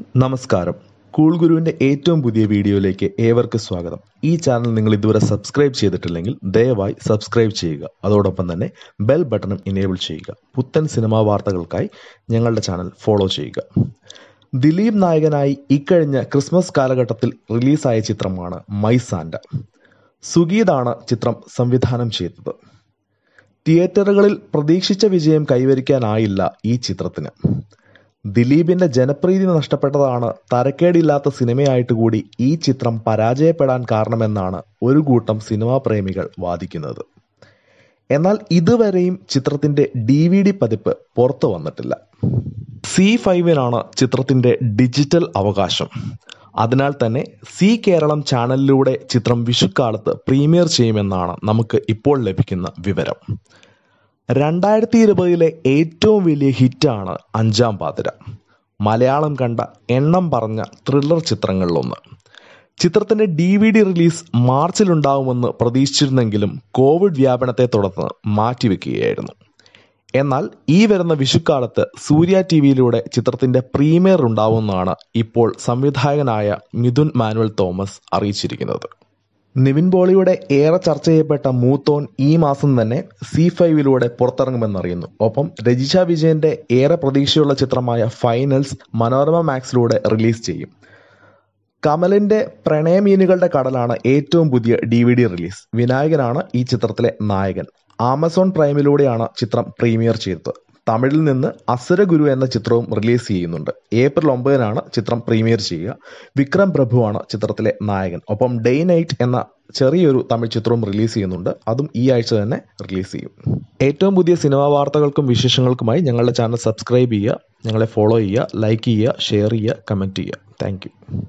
നമസ്കാരം കൂൾ ഗുരുവിൻ്റെ ഏറ്റവും പുതിയ വീഡിയോയിലേക്ക് ഏവർക്കും സ്വാഗതം ഈ ചാനൽ നിങ്ങൾ ഇതുവരെ സബ്സ്ക്രൈബ് ചെയ്തിട്ടില്ലെങ്കിൽ ദയവായി സബ്സ്ക്രൈബ് ചെയ്യുക അതോടൊപ്പം തന്നെ ബെൽ ബട്ടണും ഇനേബിൾ ചെയ്യുക പുത്തൻ സിനിമാ വാർത്തകൾക്കായി ഞങ്ങളുടെ ചാനൽ ഫോളോ ചെയ്യുക ദിലീപ് നായകനായി ഇക്കഴിഞ്ഞ ക്രിസ്മസ് കാലഘട്ടത്തിൽ റിലീസായ ചിത്രമാണ് മൈ സാൻഡ സുഗീതാണ് ചിത്രം സംവിധാനം ചെയ്തത് തിയേറ്ററുകളിൽ പ്രതീക്ഷിച്ച വിജയം കൈവരിക്കാനായില്ല ഈ ചിത്രത്തിന് ദിലീപിന്റെ ജനപ്രീതി നഷ്ടപ്പെട്ടതാണ് തരക്കേടില്ലാത്ത സിനിമയായിട്ട് കൂടി ഈ ചിത്രം പരാജയപ്പെടാൻ കാരണമെന്നാണ് ഒരു കൂട്ടം സിനിമാ പ്രേമികൾ വാദിക്കുന്നത് എന്നാൽ ഇതുവരെയും ചിത്രത്തിന്റെ ഡി വി ഡി പതിപ്പ് പുറത്തു വന്നിട്ടില്ല സി ഫൈവിനാണ് ചിത്രത്തിന്റെ ഡിജിറ്റൽ അവകാശം അതിനാൽ തന്നെ സി കേരളം ചാനലിലൂടെ ചിത്രം വിഷുക്കാലത്ത് പ്രീമിയർ ചെയ്യുമെന്നാണ് നമുക്ക് ഇപ്പോൾ ലഭിക്കുന്ന വിവരം രണ്ടായിരത്തി ഇരുപതിലെ ഏറ്റവും വലിയ ഹിറ്റാണ് അഞ്ചാം പാതിര മലയാളം കണ്ട എണ്ണം പറഞ്ഞ ത്രില്ലർ ചിത്രങ്ങളിലൊന്ന് ചിത്രത്തിന്റെ ഡി വി ഡി റിലീസ് മാർച്ചിലുണ്ടാവുമെന്ന് പ്രതീക്ഷിച്ചിരുന്നെങ്കിലും കോവിഡ് വ്യാപനത്തെ തുടർന്ന് മാറ്റിവെക്കുകയായിരുന്നു എന്നാൽ ഈ വരുന്ന വിഷുക്കാലത്ത് സൂര്യ ടി വിയിലൂടെ ചിത്രത്തിന്റെ പ്രീമിയർ ഉണ്ടാവുമെന്നാണ് ഇപ്പോൾ സംവിധായകനായ മിഥുൻ മാനുവൽ തോമസ് അറിയിച്ചിരിക്കുന്നത് നിവിൻ പോളിയുടെ ഏറെ ചർച്ച ചെയ്യപ്പെട്ട മൂത്തോൻ ഈ മാസം തന്നെ സി ഫൈവിലൂടെ പുറത്തിറങ്ങുമെന്നറിയുന്നു ഒപ്പം രജിഷ വിജയന്റെ ഏറെ പ്രതീക്ഷയുള്ള ചിത്രമായ ഫൈനൽസ് മനോരമ മാക്സിലൂടെ റിലീസ് ചെയ്യും കമലിന്റെ പ്രണയമീനുകളുടെ കടലാണ് ഏറ്റവും പുതിയ ഡി വി ഡി റിലീസ് വിനായകനാണ് ഈ ചിത്രത്തിലെ നായകൻ ആമസോൺ പ്രൈമിലൂടെയാണ് ചിത്രം പ്രീമിയർ ചെയ്തത് തമിഴിൽ നിന്ന് അസുരഗുരു എന്ന ചിത്രവും റിലീസ് ചെയ്യുന്നുണ്ട് ഏപ്രിൽ ഒമ്പതിനാണ് ചിത്രം പ്രീമിയർ ചെയ്യുക വിക്രം പ്രഭുവാണ് ചിത്രത്തിലെ നായകൻ ഒപ്പം ഡേ നൈറ്റ് എന്ന ചെറിയൊരു തമിഴ് ചിത്രവും റിലീസ് ചെയ്യുന്നുണ്ട് അതും ഈ ആഴ്ച തന്നെ റിലീസ് ചെയ്യും ഏറ്റവും പുതിയ സിനിമാ വാർത്തകൾക്കും വിശേഷങ്ങൾക്കുമായി ഞങ്ങളുടെ ചാനൽ സബ്സ്ക്രൈബ് ചെയ്യുക ഞങ്ങളെ ഫോളോ ചെയ്യുക ലൈക്ക് ചെയ്യുക ഷെയർ ചെയ്യുക കമൻറ്റ് ചെയ്യുക താങ്ക്